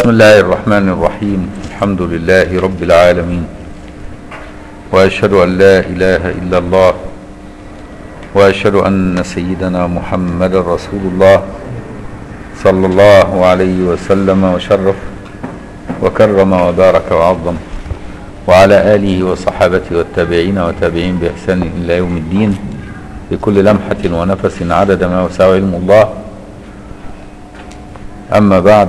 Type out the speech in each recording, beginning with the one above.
بسم الله الرحمن الرحيم الحمد لله رب العالمين واشهد ان لا اله الا الله واشهد ان سيدنا محمد رسول الله صلى الله عليه وسلم وشرف وكرم وبارك وعظم وعلى اله وصحابته والتابعين وتابعين باحسان الى يوم الدين بكل لمحه ونفس عدد ما وسع علم الله اما بعد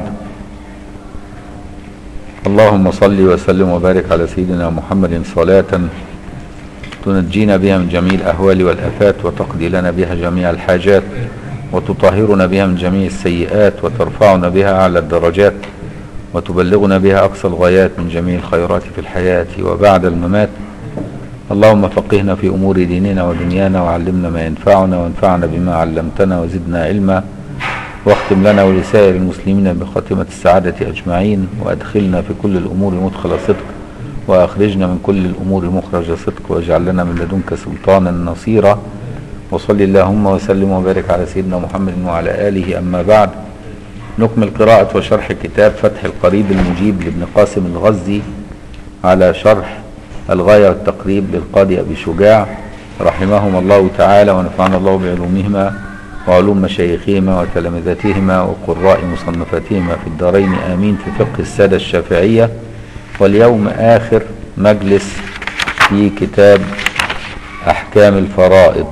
اللهم صل وسلم وبارك على سيدنا محمد صلاة تنجينا بها من جميع الأهوال والآفات وتقضي لنا بها جميع الحاجات وتطهرنا بها من جميع السيئات وترفعنا بها أعلى الدرجات وتبلغنا بها أقصى الغايات من جميع الخيرات في الحياة وبعد الممات اللهم فقهنا في أمور ديننا ودنيانا وعلمنا ما ينفعنا وانفعنا بما علمتنا وزدنا علما واختم لنا ولسائر المسلمين بخاتمة السعادة أجمعين وأدخلنا في كل الأمور مدخل صدق وأخرجنا من كل الأمور مخرج صدق واجعل لنا من لدنك سلطانا نصيرا وصل اللهم وسلم وبارك على سيدنا محمد وعلى آله أما بعد نكمل قراءة وشرح كتاب فتح القريب المجيب لابن قاسم الغزي على شرح الغاية والتقريب للقاضي أبي شجاع رحمهم الله تعالى ونفعنا الله بعلومهما وعلوم مشايخهما وتلامذتهما وقراء مصنفاتهما في الدارين آمين في فقه السادة الشافعية واليوم آخر مجلس في كتاب أحكام الفرائض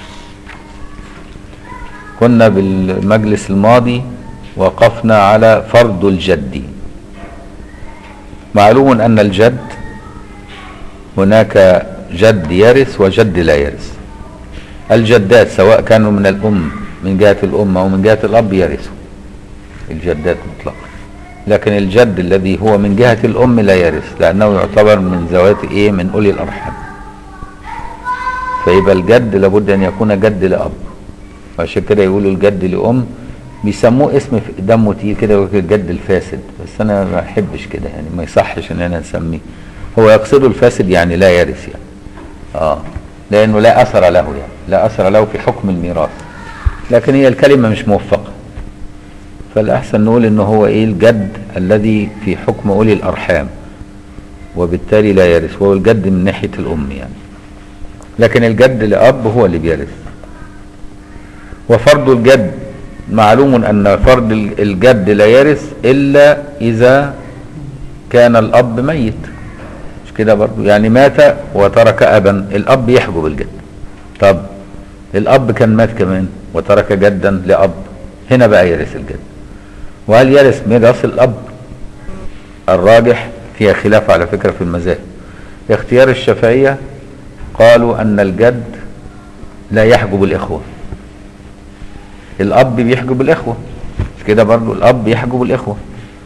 كنا بالمجلس الماضي وقفنا على فرض الجد معلوم أن الجد هناك جد يرث وجد لا يرث الجدات سواء كانوا من الأم من جهة الأم أو من جهة الأب يرثوا الجدات مطلقا لكن الجد الذي هو من جهة الأم لا يرث لأنه يعتبر من ذوات إيه من أولي الأرحام فيبقى الجد لابد أن يكون جد لأب وعشان كده يقولوا الجد لأم بيسموه اسم دمه تقيل كده يقول الجد الفاسد بس أنا ما أحبش كده يعني ما يصحش إن أنا نسميه هو يقصده الفاسد يعني لا يرث يعني اه لأنه لا أثر له يعني لا أثر له في حكم الميراث لكن هي الكلمة مش موفقة فالأحسن نقول إنه هو إيه الجد الذي في حكم أولي الأرحام وبالتالي لا يرث وهو الجد من ناحية الأم يعني لكن الجد لأب هو اللي بيرث وفرض الجد معلوم أن فرض الجد لا يرث إلا إذا كان الأب ميت مش كده برضو يعني مات وترك أبا الأب يحجب الجد طب الأب كان مات كمان وترك جدا لأب هنا بقى يرث الجد وهل يرث ميراث الأب الراجح فيها خلاف على فكرة في المذاهب اختيار الشافعية قالوا أن الجد لا يحجب الإخوة الأب بيحجب الإخوة مش كده برضو الأب يحجب الإخوة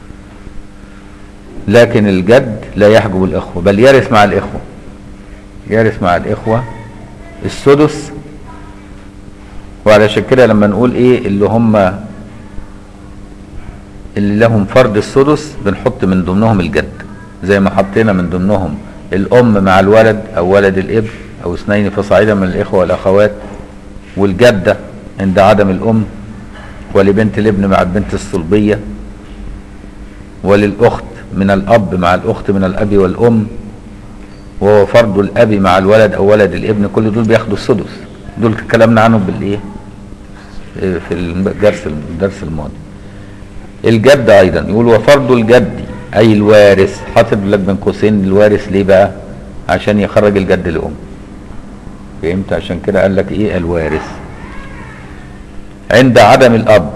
لكن الجد لا يحجب الإخوة بل يرث مع الإخوة يرث مع الإخوة السدس وعلشان كده لما نقول ايه اللي هم اللي لهم فرض السدس بنحط من ضمنهم الجد زي ما حطينا من ضمنهم الام مع الولد او ولد الابن او اثنين فصاعدا من الاخوه والاخوات والجده عند عدم الام ولبنت الابن مع البنت الصلبيه وللاخت من الاب مع الاخت من الاب والام وهو فرض الاب مع الولد او ولد الابن كل دول بياخدوا السدس دول اتكلمنا عنهم بالايه في الدرس الدرس الماضي الجد ايضا يقول وفرض الجد اي الوارث حاطط لك بين قوسين الوارث ليه بقى عشان يخرج الجد لام فهمت عشان كده قال لك ايه الوارث عند عدم الاب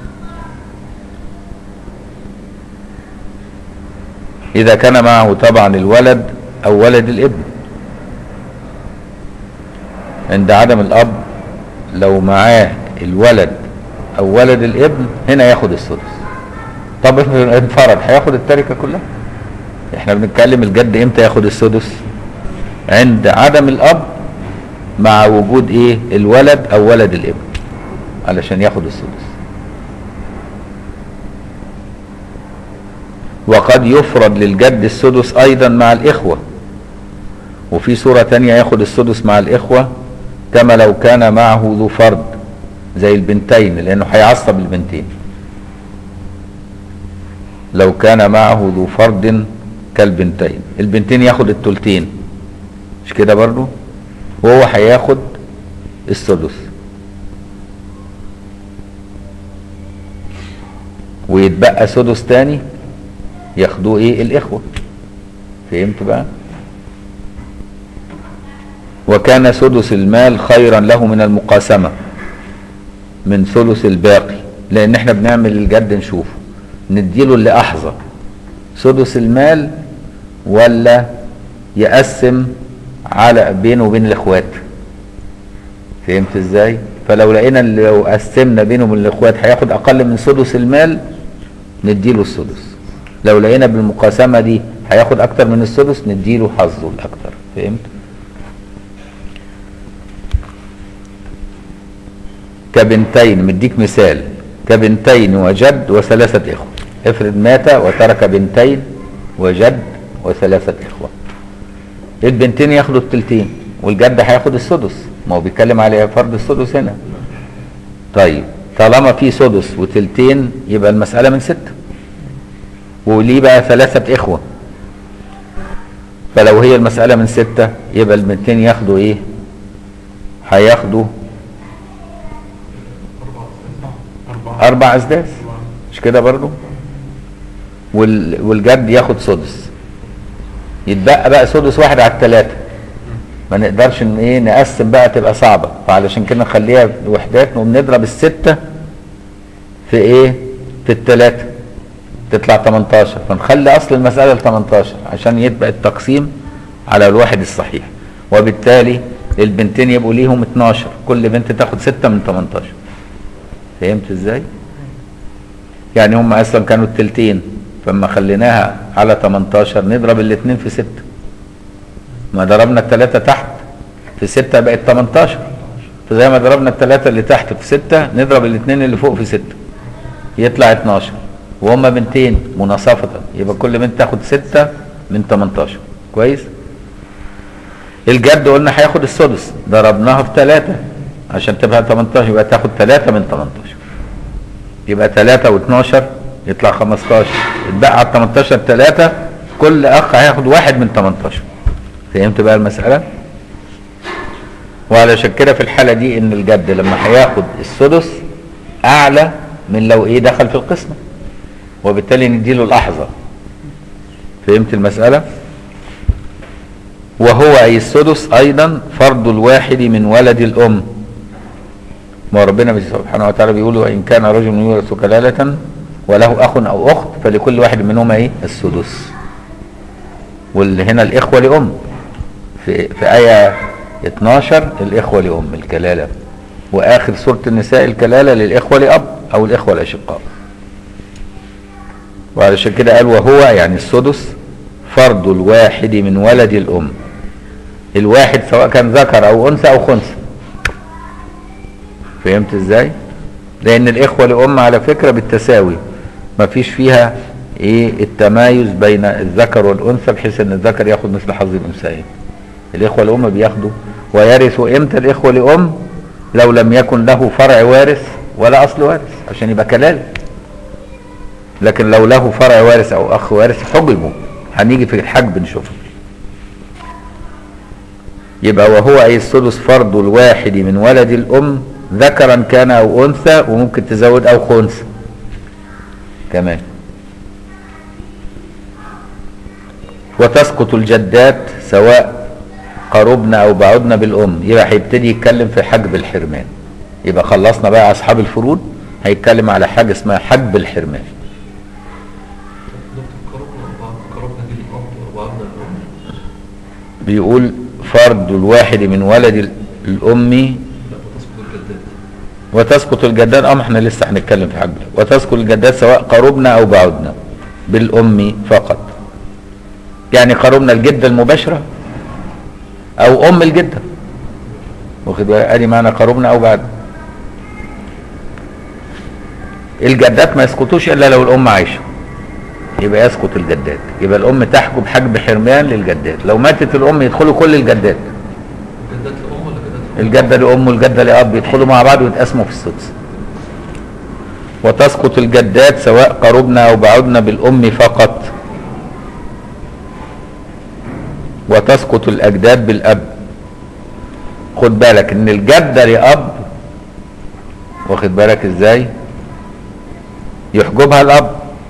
اذا كان معه طبعا الولد او ولد الابن عند عدم الاب لو معاه الولد او ولد الابن هنا ياخد السدس طب انفرد هياخد التركه كلها احنا بنتكلم الجد امتى ياخد السدس عند عدم الاب مع وجود ايه الولد او ولد الابن علشان ياخد السدس وقد يفرض للجد السدس ايضا مع الاخوه وفي صورة تانية ياخد السدس مع الإخوة كما لو كان معه ذو فرد زي البنتين لأنه هيعصب البنتين لو كان معه ذو فرد كالبنتين البنتين ياخد التلتين مش كده برضو وهو هياخد السدس ويتبقى سدس تاني ياخدوه ايه الاخوة فهمت بقى وكان سدس المال خيرا له من المقاسمة من ثلث الباقي لان احنا بنعمل الجد نشوفه نديله اللي احظى سدس المال ولا يقسم على بينه وبين الاخوات فهمت ازاي فلو لقينا اللي لو قسمنا بينه وبين الاخوات هياخد اقل من سدس المال نديله السدس لو لقينا بالمقاسمه دي هياخد اكتر من السدس نديله حظه الاكتر فهمت كبنتين مديك مثال كبنتين وجد وثلاثة إخوة افرض مات وترك بنتين وجد وثلاثة إخوة البنتين ياخدوا التلتين والجد هياخد السدس ما هو بيتكلم على فرض السدس هنا طيب طالما في سدس وتلتين يبقى المسألة من ستة وليه بقى ثلاثة إخوة فلو هي المسألة من ستة يبقى البنتين ياخدوا إيه هياخدوا أربع أسداس مش كده برضو وال... والجد ياخد سدس يتبقى بقى سدس واحد على الثلاثة ما نقدرش ان ايه نقسم بقى تبقى صعبة فعلشان كده نخليها وحدات نقوم نضرب الستة في ايه في الثلاثة تطلع 18 فنخلي اصل المسألة ل 18 عشان يبقى التقسيم على الواحد الصحيح وبالتالي البنتين يبقوا ليهم 12 كل بنت تاخد 6 من 18 فهمت ازاي يعني هم اصلا كانوا التلتين فلما خليناها على 18 نضرب الاثنين في 6 ما ضربنا الثلاثة تحت في 6 بقت 18 فزي ما ضربنا الثلاثة اللي تحت في 6 نضرب الاثنين اللي فوق في 6 يطلع 12 وهم بنتين مناصفة يبقى كل بنت تاخد 6 من 18 كويس الجد قلنا هياخد السدس ضربناها في 3 عشان تبقى 18 يبقى تاخد 3 من 18 يبقى 3 و12 يطلع 15 اتبقى على 18 3 كل اخ هياخد واحد من 18 فهمت بقى المسألة وعلشان كده في الحالة دي ان الجد لما هياخد السدس اعلى من لو ايه دخل في القسمة وبالتالي نديله الاحظى فهمت المسألة وهو اي السدس ايضا فرض الواحد من ولد الام ما ربنا سبحانه وتعالى بيقول وان كان رجل يورث كلالة وله اخ او اخت فلكل واحد منهما ايه السدس واللي هنا الاخوه لام في في ايه 12 الاخوه لام الكلاله واخر سوره النساء الكلاله للاخوه لاب او الاخوه الاشقاء وعلشان كده قال وهو يعني السدس فرض الواحد من ولد الام الواحد سواء كان ذكر او انثى او خنثى فهمت ازاي لان الاخوه لام على فكره بالتساوي ما فيش فيها ايه التمايز بين الذكر والانثى بحيث ان الذكر ياخد مثل حظ الانثيين الاخوه الام بياخدوا ويرثوا امتى الاخوه لام لو لم يكن له فرع وارث ولا اصل وارث عشان يبقى كلاله لكن لو له فرع وارث او اخ وارث حجبوا هنيجي في الحجب نشوفه يبقى وهو اي السدس فرض الواحد من ولد الام ذكرا كان او انثى وممكن تزود او خنثى كمان وتسقط الجدات سواء قربنا او بعدنا بالام يبقى هيبتدي يتكلم في حجب الحرمان يبقى خلصنا بقى اصحاب الفروض هيتكلم على حاجه اسمها حجب الحرمان بيقول فرض الواحد من ولد الام وتسقط الجدات اه ما احنا لسه هنتكلم في حجب وتسقط الجدات سواء قربنا او بعدنا بالام فقط يعني قربنا الجده المباشره او ام الجده واخد بالك ادي معنى قربنا او بعد الجدات ما يسقطوش الا لو الام عايشه يبقى يسقط الجدات يبقى الام تحجب حجب حرمان للجدات لو ماتت الام يدخلوا كل الجدات جدات لأم ولا جدات لأم؟ الجده لام والجده لاب يدخلوا مع بعض ويتقسموا في السدس وتسقط الجدات سواء قربنا او بعدنا بالام فقط وتسقط الاجداد بالاب خد بالك ان الجده لاب واخد بالك ازاي يحجبها الاب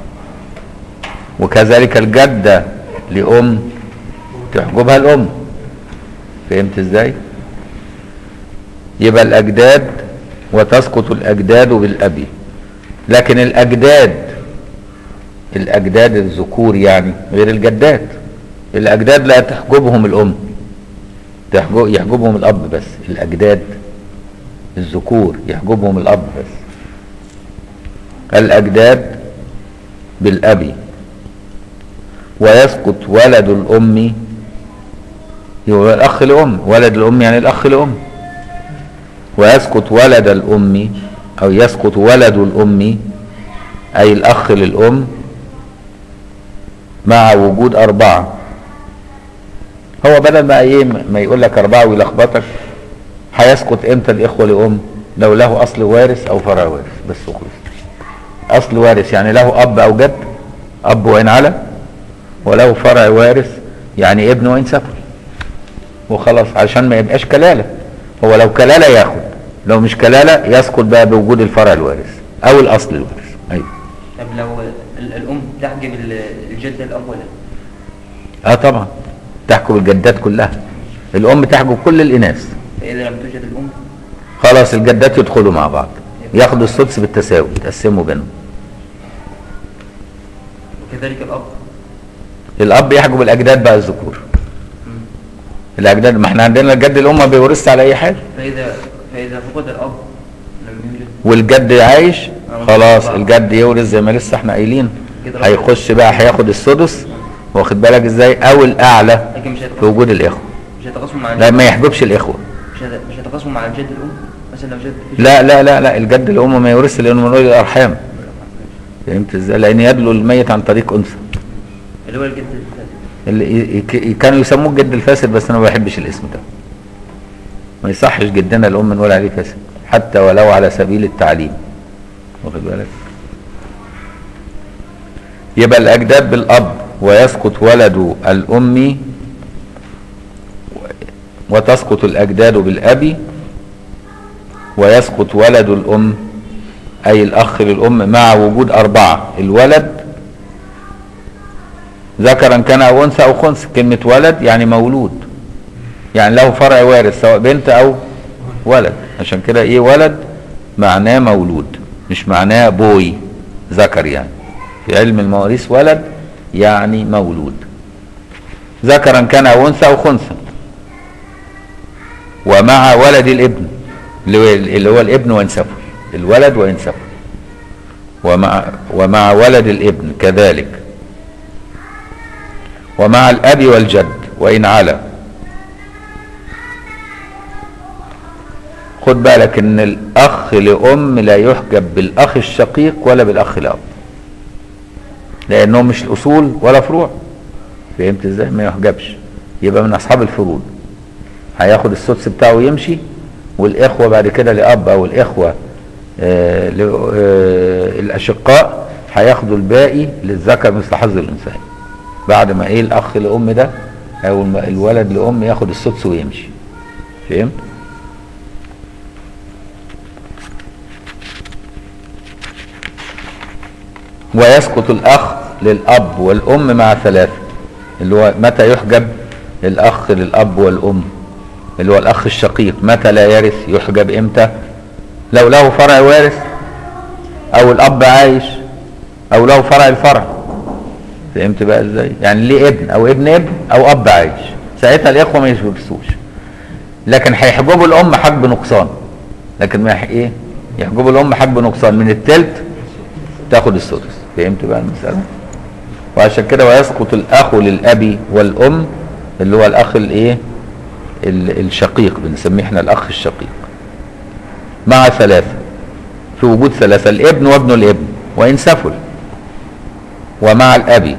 وكذلك الجده لام تحجبها الام فهمت ازاي يبقى الاجداد وتسقط الاجداد بالاب لكن الاجداد الاجداد الذكور يعني غير الجدات الاجداد لا تحجبهم الام تحجب يحجبهم الاب بس الاجداد الذكور يحجبهم الاب بس الاجداد بالاب ويسقط ولد الام يبقى الاخ لام ولد الام يعني الاخ لام ويسقط ولد الام او يسقط ولد الام اي الاخ للام مع وجود اربعه هو بدل ما ايه ما يقول لك اربعه ويلخبطك هيسقط امتى الاخوه لام لو له اصل وارث او فرع وارث بس وخلص اصل وارث يعني له اب او جد اب وان على وله فرع وارث يعني ابن وان سفل وخلاص عشان ما يبقاش كلاله هو لو كلاله ياخد لو مش كلاله يسقط بقى بوجود الفرع الوارث او الاصل الوارث ايوه طب لو ال- الام تحجب ال- الجده الاب ولا اه طبعا تحكم الجدات كلها الام تحجب كل الاناث فاذا لم توجد الام خلاص الجدات يدخلوا مع بعض ياخدوا السدس بالتساوي يتقسموا بينهم وكذلك الاب الاب يحجب الاجداد بقى الذكور مم. الاجداد ما احنا عندنا الجد الام ما بيورثش على اي حاجه فاذا فاذا فقد الاب لم يوجد والجد عايش خلاص الجد يورث زي ما لسه احنا قايلين هيخش بقى هياخد السدس واخد بالك ازاي او الاعلى لكن مش في هيتقاسم وجود الاخوه مش هيتقاسم مع لا ما يحجبش الاخوه مش هيت- مش هيتقاسم مع الجد الام مثلا لو جد في لا لا لا لا الجد الام ما يورثش لانه من اولي الارحام فهمت ازاي لان يدلو الميت عن طريق انثى اللي هو الجد الثالث اللي ي- ي- كانوا يسموه الجد الفاسد بس انا ما بحبش الاسم ده ما يصحش جدنا الام نقول عليه فاسد حتى ولو على سبيل التعليم واخد بالك يبقى الاجداد بالاب ويسقط ولد الام وتسقط الاجداد بالاب ويسقط ولد الام اي الاخ للام مع وجود اربعه الولد ذكرا كان او انثى او خنثى كلمه ولد يعني مولود يعني له فرع وارث سواء بنت او ولد عشان كده ايه ولد معناه مولود مش معناه بوي ذكر يعني في علم المواريث ولد يعني مولود ذكرا كان او انثى او خنثى ومع ولد الابن اللي هو اللي هو الابن وانسفل الولد وانسفل ومع ومع ولد الابن كذلك ومع الاب والجد وان علا خد بالك ان الاخ لام لا يحجب بالاخ الشقيق ولا بالاخ الاب لانهم مش الاصول ولا فروع فهمت ازاي ما يحجبش يبقى من اصحاب الفروض هياخد السدس بتاعه ويمشي والاخوه بعد كده لاب او الاخوه آه ل- آه الاشقاء هياخدوا الباقي للذكر مثل حظ الانثيين بعد ما ايه الاخ لام ده او الم- الولد لام ياخد السدس ويمشي فهمت ويسقط الاخ للاب والام مع ثلاثه اللي هو متى يحجب الاخ للاب والام اللي هو الاخ الشقيق متى لا يرث يحجب امتى لو له فرع وارث او الاب عايش او له فرع الفرع فهمت بقى ازاي يعني ليه ابن او ابن ابن او اب عايش ساعتها الاخوه ما يورثوش لكن هيحجبوا الام حجب نقصان لكن ما يح- ايه يحجبوا الام حجب نقصان من التلت تاخد السدس فهمت بقى المساله وعشان كده ويسقط الاخ للاب والام اللي هو الاخ الايه ال- الشقيق بنسميه احنا الاخ الشقيق مع ثلاثه في وجود ثلاثه الابن وابن الابن وان سفل ومع الاب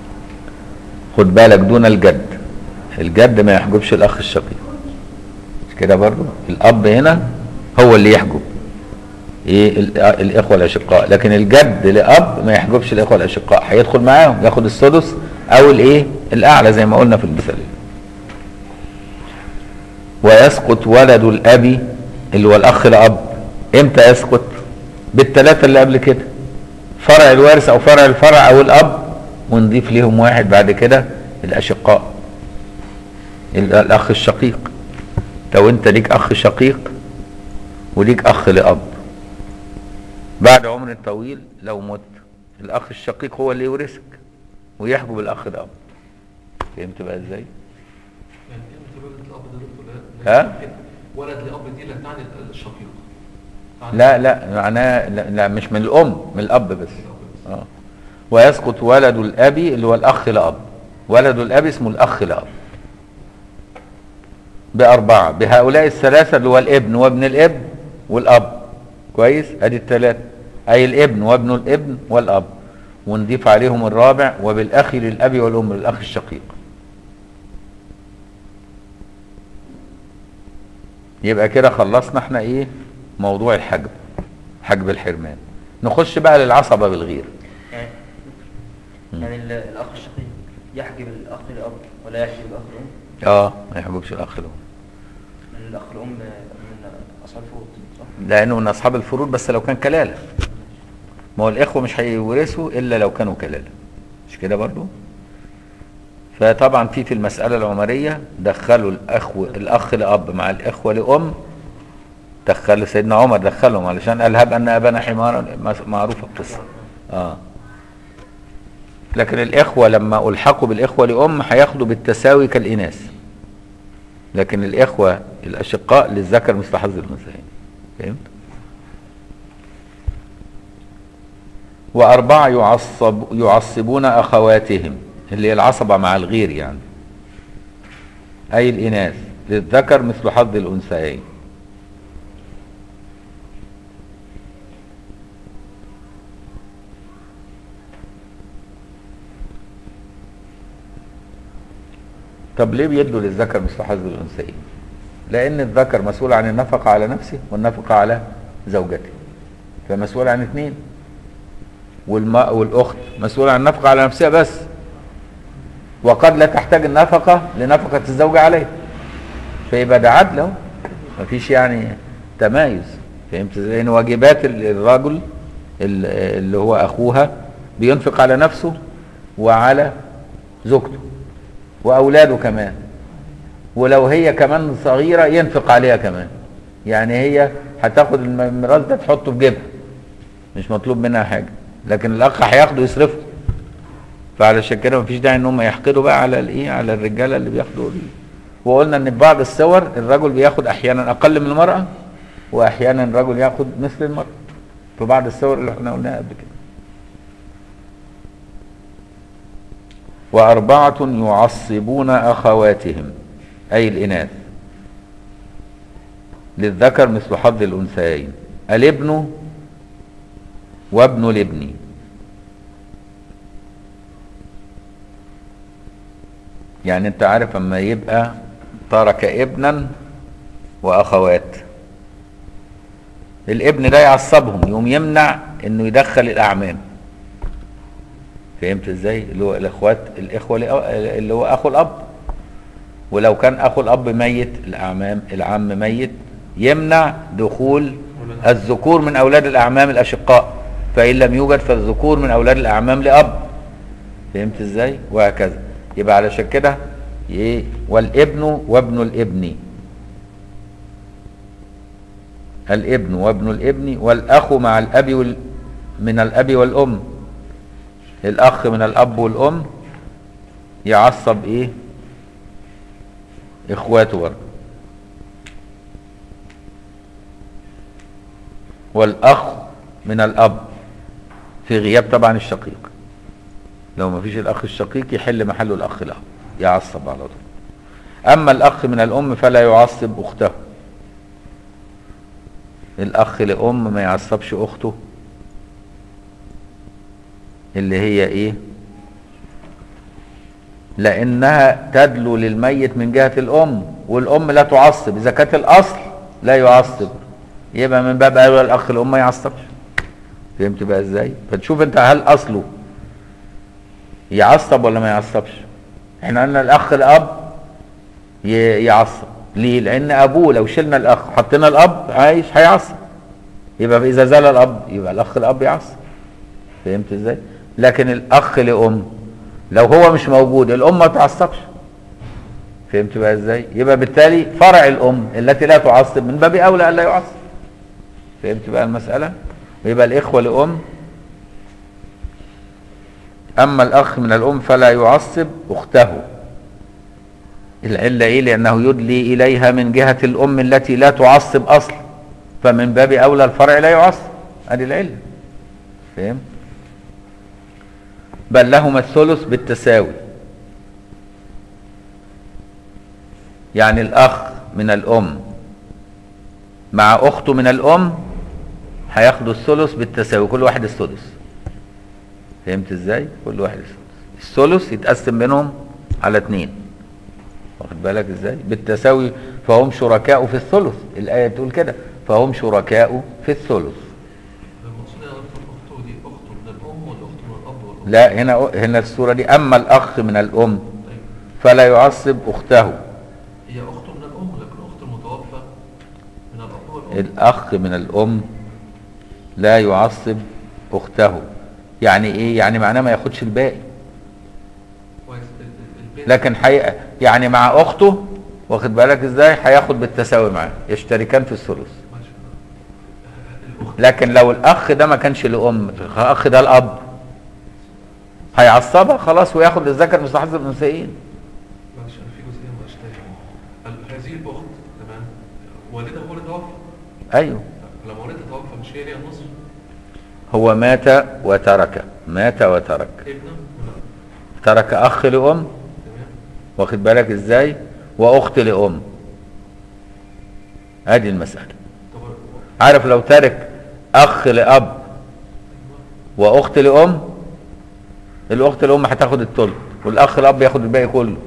خد بالك دون الجد الجد ما يحجبش الاخ الشقيق مش كده برضو الاب هنا هو اللي يحجب ايه ال- الاخوه الاشقاء لكن الجد لاب ما يحجبش الاخوه الاشقاء هيدخل معاهم ياخد السدس او الايه الاعلى زي ما قلنا في المثال ويسقط ولد الاب اللي هو الاخ الاب امتى يسقط بالثلاثه اللي قبل كده فرع الوارث او فرع الفرع او الاب ونضيف ليهم واحد بعد كده الاشقاء ال- الاخ الشقيق لو انت ليك اخ شقيق وليك اخ لاب بعد عمر طويل لو مت الاخ الشقيق هو اللي يورثك ويحجب الاخ الاب فهمت بقى ازاي يعني كلمة ولد الأب ده دكتور لا- لا ها؟ يمكن ولد لأب دي لا تعني الشقيق تعني لا لا معناه لا, لا مش من الام من الاب بس الأب. اه ويسقط ولد الاب اللي هو الاخ لاب ولد الاب اسمه الاخ لاب باربعه بهؤلاء الثلاثه اللي هو الابن وابن الابن والاب كويس ادي الثلاثه اي الابن وابن الابن والاب ونضيف عليهم الرابع وبالاخ للاب والام للاخ الشقيق يبقى كده خلصنا احنا ايه موضوع الحجب حجب الحرمان نخش بقى للعصبه بالغير يعني يعني ال- الاخ الشقيق يحجب الاخ الاب ولا يحجب الاخ الام اه ما يحبكش الاخ الام من الاخ الام من اصحاب الفروض صح لانه من اصحاب الفروض بس لو كان كلاله ما هو الاخوه مش هيورثوا الا لو كانوا كلاله مش كده برضو فطبعا في في المساله العمريه دخلوا الاخو الاخ لاب مع الاخوه لام دخلوا سيدنا عمر دخلهم علشان قال هب ان ابانا حمارا معروفه القصه اه لكن الاخوه لما الحقوا بالاخوه لام هياخدوا بالتساوي كالاناث لكن الاخوه الاشقاء للذكر مثل حظ الانثيين فهمت وأربعة يعصب يعصبون أخواتهم اللي هي العصبة مع الغير يعني أي الإناث للذكر مثل حظ الأنثيين طب ليه بيدوا للذكر مثل حظ الأنثيين؟ لأن الذكر مسؤول عن النفقة على نفسه والنفقة على زوجته فمسؤول عن اثنين والماء والأخت مسؤولة عن النفقة على نفسها بس وقد لا تحتاج النفقة لنفقة الزوج عليه فيبقى ده عدل اهو مفيش يعني تمايز فهمت ازاي؟ لأن واجبات ال- الرجل ال- اللي هو أخوها بينفق على نفسه وعلى زوجته وأولاده كمان ولو هي كمان صغيرة ينفق عليها كمان يعني هي هتاخد الم- الميراث ده تحطه في جيبها مش مطلوب منها حاجة لكن الأخ هياخده يصرفه فعلشان كده مفيش داعي ان هم يحقدوا بقى على الايه على الرجاله اللي بياخدوا ال- وقلنا ان في بعض الصور الرجل بياخد احيانا اقل من المراه واحيانا الرجل ياخد مثل المراه في بعض الصور اللي احنا قلناها قبل كده وأربعة يعصبون أخواتهم أي الإناث للذكر مثل حظ الأنثيين الابن وابن الابن يعني انت عارف اما يبقى ترك ابنا واخوات الابن ده يعصبهم يقوم يمنع انه يدخل الاعمام فهمت ازاي اللي هو الاخوات الاخوه لأ- اللي هو اخو الاب ولو كان اخو الاب ميت الاعمام العم ميت يمنع دخول الذكور من اولاد الاعمام الاشقاء فان لم يوجد فالذكور من اولاد الاعمام لاب فهمت ازاي وهكذا يبقى علشان كده ايه والابن وابن الابن الابن وابن الابن والاخ مع الاب وال من الاب والام الاخ من الاب والام يعصب ايه اخواته برضه والاخ من الاب في غياب طبعا الشقيق لو ما فيش الاخ الشقيق يحل محله الاخ الاب يعصب على طول اما الاخ من الام فلا يعصب اخته الاخ لام ما يعصبش اخته اللي هي ايه لانها تدلو للميت من جهة الام والام لا تعصب اذا كانت الاصل لا يعصب يبقى من باب اولى الاخ الام ما يعصبش فهمت بقى ازاي فتشوف انت هل اصله يعصب ولا ما يعصبش احنا قلنا الاخ الاب ي- يعصب ليه لان ابوه لو شلنا الاخ وحطينا الاب عايش هيعصب يبقى اذا زال الاب يبقى الاخ الاب يعصب فهمت ازاي لكن الاخ لام لو هو مش موجود الام ما تعصبش فهمت بقى ازاي يبقى بالتالي فرع الام التي لا تعصب من باب اولى الا يعصب فهمت بقى المساله ويبقى الاخوه لام اما الاخ من الام فلا يعصب اخته العله ايه لانه يدلي اليها من جهه الام التي لا تعصب اصلا فمن باب اولى الفرع لا يعصب ادي العله فهمت بل لهما الثلث بالتساوي يعني الاخ من الام مع اخته من الام هياخدوا الثلث بالتساوي كل واحد السدس فهمت ازاي كل واحد السدس الثلث يتقسم بينهم على اتنين واخد بالك ازاي بالتساوي فهم شركاء في الثلث الايه بتقول كده فهم شركاء في الثلث المقصود يا دكتور اخته دي اخته من الام ولا اخته من الاب والام؟ لا هنا هنا السوره دي اما الاخ من الام أيوة. فلا يعصب اخته هي اخته من الام لكن اخت المتوفى من الاب والام الاخ من الام لا يعصب اخته يعني ايه يعني معناه ما ياخدش الباقي كويس ال- ال- البيت لكن حي... يعني مع اخته واخد بالك ازاي هياخد بالتساوي معاه يشتركان في الثلث ماشي الاخت لكن لو الاخ ده ما كانش لام الاخ ده الاب هيعصبها خلاص وياخد الذكر مثل حظ الانثيين معلش انا في جزئيه ما اشتهي ال- هذه الاخت تمام والدها هو اللي توفى ايوه لما والدها توفى مش هي ليها النصف هو مات وترك مات وترك ابنه من ترك اخ لام تمام واخد بالك ازاي واخت لام ادي المساله طب عارف لو ترك اخ لاب واخت لام الاخت لام هتاخد الثلث والاخ الاب ياخد الباقي كله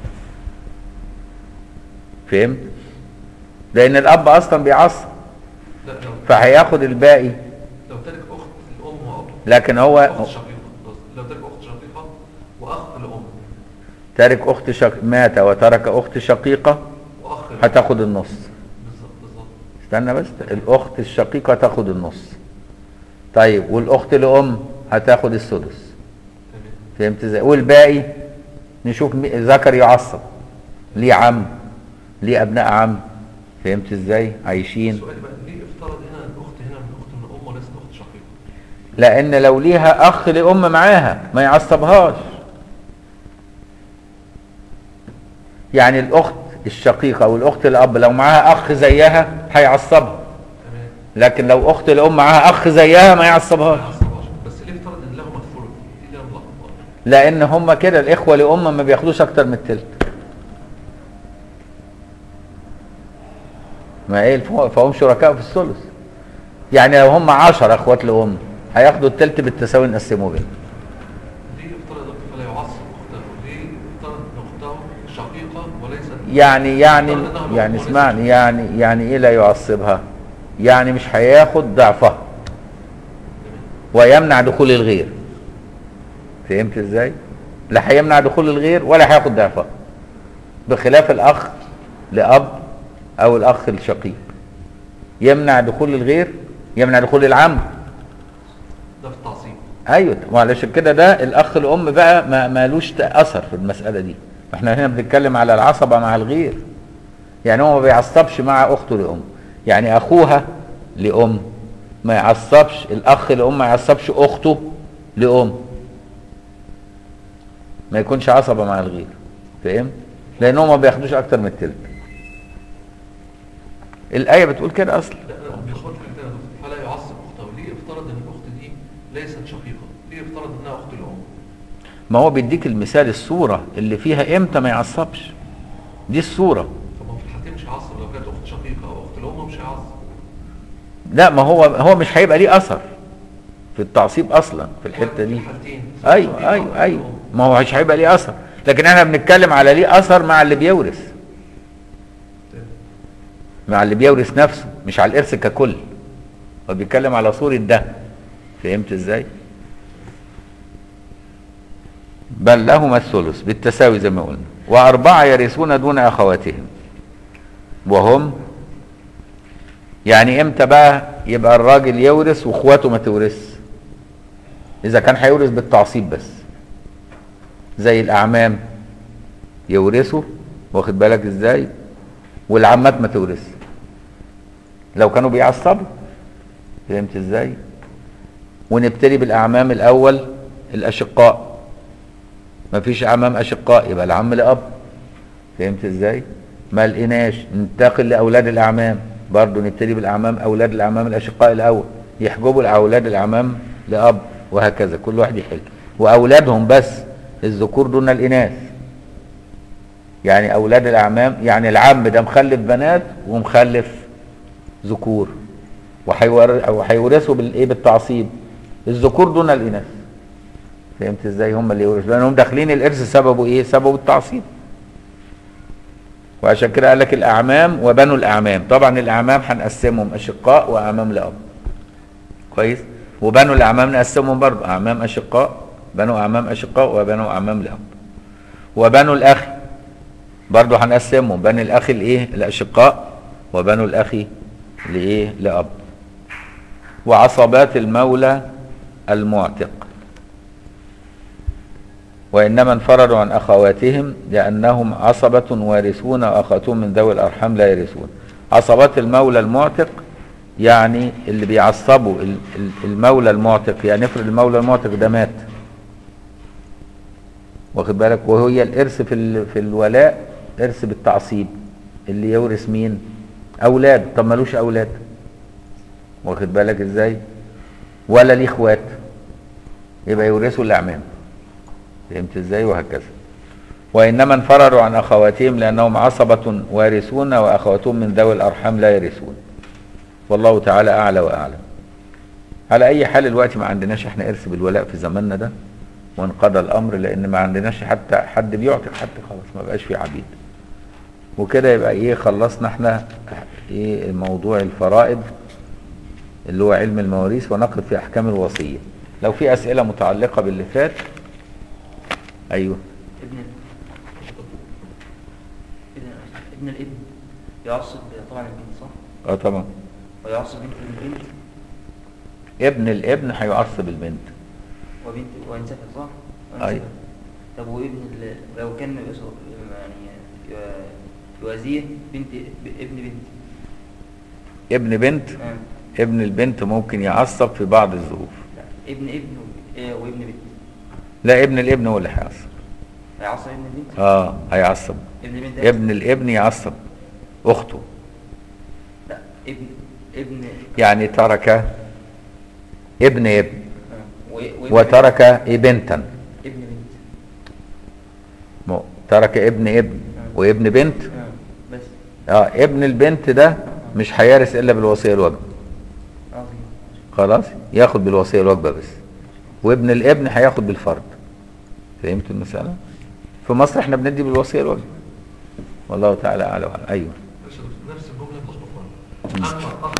فهمت لان الاب اصلا بيعصب لا لو فهياخد الباقي لو ترك اخت الام واب لكن هو اخت شقيقه لو ترك اخت شقيقه واخ الام تارك اخت شق... مات وترك اخت شقيقه واخ الام هتاخد النص بالظبط بالظبط استنى بس الاخت الشقيقه تاخد النص طيب والاخت الام هتاخد السدس تمام فهمت ازاي والباقي نشوف مي- ذكر يعصب ليه عم ليه ابناء عم فهمت ازاي عايشين السؤال بقى ليه افترض هنا الاخت هنا من اخت من الام وليست اخت شقيقه لان لو ليها اخ لام معاها ما يعصبهاش يعني الاخت الشقيقه والاخت الاب لو معاها اخ زيها هيعصبها تمام لكن لو اخت الام معاها اخ زيها ما ما يعصبهاش يعصبهاش بس ليه افترض ان لهما الثلث دي لها ملخبطه لان هم كده الاخوه لام ما بياخدوش اكتر من التلت ما ايه الف- فهم شركاء في الثلث يعني لو هم عشر اخوات لام هياخدوا التلت بالتساوي نقسمه بينهم ليه افترض فلا يعصب اخته ليه افترض ان اخته شقيقه وليست يعني يعني افترض إنها يعني وليست اسمعني يعني يعني ايه لا يعصبها يعني مش هياخد ضعفها ويمنع دخول الغير فهمت ازاي لا هيمنع دخول الغير ولا هياخد ضعفها بخلاف الاخ لاب او الاخ الشقيق يمنع دخول الغير يمنع دخول العم ده في التعصيب ايوه وعلشان كده ده الاخ الام بقى ما مالوش اثر في المساله دي احنا هنا بنتكلم على العصبه مع الغير يعني هو ما بيعصبش مع اخته لام يعني اخوها لام ما يعصبش الاخ لام ما يعصبش اخته لام ما يكونش عصبه مع الغير فاهم لانهم ما بياخدوش اكتر من التلت الايه بتقول كده اصلا لا انا بيخبط في الكتاب فلا يعصب اخته ليه افترض ان الاخت دي ليست شقيقه ليه افترض انها اخت الام ما هو بيديك المثال الصوره اللي فيها امتى ما يعصبش دي الصوره طب ما في الحالتين مش هيعصب لو كانت اخت شقيقه او اخت الام مش هيعصب لا ما هو هو مش هيبقى ليه اثر في التعصيب اصلا في الحته في دي الحالتين شقيقة ايوه أو ايوه أخت ايوه الأم. ما هو مش هيبقى ليه اثر لكن احنا بنتكلم على ليه اثر مع اللي بيورث مع اللي بيورث نفسه مش على الارث ككل هو بيتكلم على صورة ده فهمت ازاي بل لهما الثلث بالتساوي زي ما قلنا وأربعة يرثون دون أخواتهم وهم يعني امتى بقى يبقى الراجل يورث واخواته ما تورث اذا كان هيورث بالتعصيب بس زي الاعمام يورثوا واخد بالك ازاي والعمات ما تورث لو كانوا بيعصبوا فهمت ازاي ونبتدي بالاعمام الاول الاشقاء ما فيش اعمام اشقاء يبقى العم لاب فهمت ازاي ما لقيناش ننتقل لاولاد الاعمام برضه نبتدي بالاعمام اولاد الاعمام الاشقاء الاول يحجبوا اولاد الاعمام لاب وهكذا كل واحد يحل واولادهم بس الذكور دون الاناث يعني اولاد الاعمام يعني العم ده مخلف بنات ومخلف ذكور وهيور- وهيورثوا بالايه بالتعصيب الذكور دون الاناث فهمت ازاي هم اللي يورثوا لانهم داخلين الارث سببه ايه سببه التعصيب وعشان كده قال لك الاعمام وبنو الاعمام طبعا الاعمام هنقسمهم اشقاء واعمام لاب كويس وبنو الاعمام نقسمهم برضه اعمام اشقاء بنو اعمام اشقاء وبنو اعمام لاب وبنو الاخ برضه هنقسمهم بنو الاخ الايه الاشقاء وبنو الاخ لايه لاب وعصبات المولى المعتق وإنما انفردوا عن أخواتهم لأنهم عصبة وارثون وأخواتهم من ذوي الأرحام لا يرثون عصبات المولى المعتق يعني اللي بيعصبوا ال- ال- المولى المعتق يعني افرض المولى المعتق ده مات واخد بالك وهي الإرث في ال- في الولاء إرث بالتعصيب اللي يورث مين أولاد طب ملوش أولاد واخد بالك إزاي ولا ليه إخوات يبقى يورثوا الأعمام فهمت ازاي وهكذا وانما انفردوا عن اخواتهم لانهم عصبة وارثون واخواتهم من ذوي الارحام لا يرثون والله تعالى اعلى واعلم على اي حال الوقت ما عندناش احنا ارث بالولاء في زماننا ده وانقضى الامر لان ما عندناش حتى حد بيعتق حتى خلاص ما بقاش في عبيد وكده يبقى ايه خلصنا احنا ايه موضوع الفرائض اللي هو علم المواريث ونقف في احكام الوصيه لو في اسئله متعلقه باللي فات ايوه ابن ابن ابن الابن يعصب طبعا البنت صح؟ اه طبعا ويعصب بنت البنت ابن الابن هيعصب البنت وبنت وإن سفل صح؟ وإن أيوة. سفل. طب وابن ال... لو كان يسو- يعني يو- يوازيه بنت ب- ابن بنت ابن بنت آه. ابن البنت ممكن يعصب في بعض الظروف لا ابن ابن و- إيه، وابن بنت لا ابن الابن هو اللي هيعصب هيعصب ابن البنت؟ اه هيعصب ابن البنت ابن الابن يعصب اخته لا ابن ابن يعني ترك ابن ابن آه. و- وابن وترك بنتا بنت. ابن بنت م- ترك ابن ابن وابن بنت آه. بس اه ابن البنت ده مش هيرث الا بالوصيه الواجبه عظيم خلاص ياخد بالوصيه الواجبه بس وابن الابن هياخد بالفرض فهمت المساله في مصر احنا بندي بالوصيه الواجبه والله تعالى اعلم وأعلم. ايوه نفس الجملة تخبط مرة أما